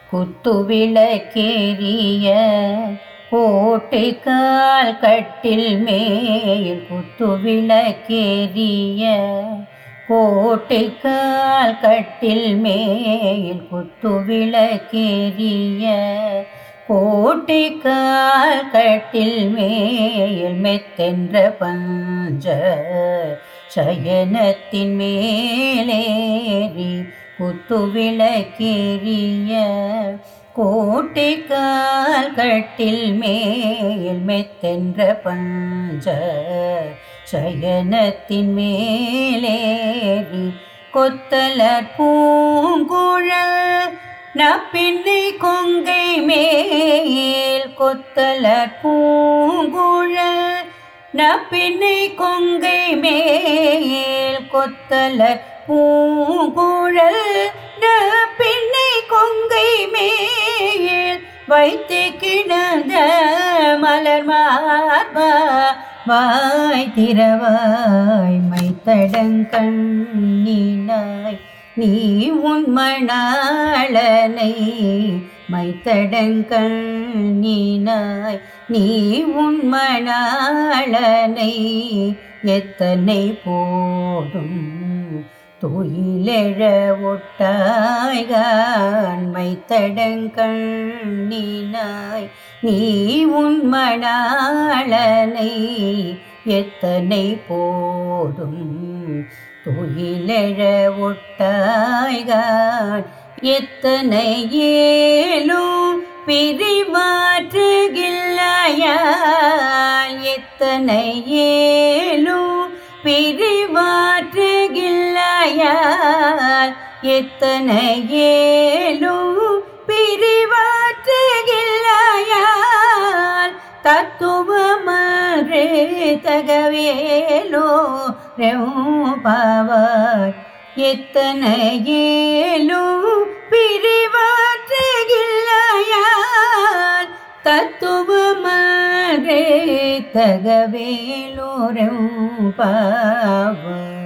குத்துவிளக்கேறிய கோட்டை கால் கட்டில் மேல் குத்துவிளக்கேறிய கோட்டை கால் கட்டில் மேல் குத்துவிளக்கேறிய கோட்டை கால் கட்டில் மேல் மெத்தென்ற பஞ்ச சயனத்தின் மேலேறி குத்துவிளக்கேறிய கோட்டை கால் கட்டில் மேல் மெத்தென்ற பஞ்ச சயனத்தின் மேலேறி கொத்தலர் பூங்குழல் நப்பின்னை கொங்கை மேல் கொத்தலர் பூங்குழல் நப்பின்னை கொங்கை மேல் கொத்தலர் பூங்குழல் நப்பின்னை கொங்கை மேல் வைத்து கிடந்த மலர் மார்பா வாய் திறவாய் மைத்தடங்கண்ணினாய் நீ உன் மணாளனை மைத்தடங்கண்ணினாய் நீ உன் மணாளனை எத்தனை போதும் துயிலெழ ஒட்டாய்கான் மைத்தடங்கண்ணினாய் நீ உன் மணாளனை எத்தனை போதும் துயிலெழ ஒட்டாய்கான் எத்தனை ஏலும் பிரிவாற்றுகில்லையால் எத்தனை ஏலும் பிரிவாற்றுகில்லையால் எத்தனை ஏலும் பிரிவாற்றுகில்லையால் தத்துவமறு தகவேலோ பாவாய் எத்தனை ஏலும் பிரிவாற்றுகில்லையால் தத்துவமறு தகவேலோரம் பாவாய்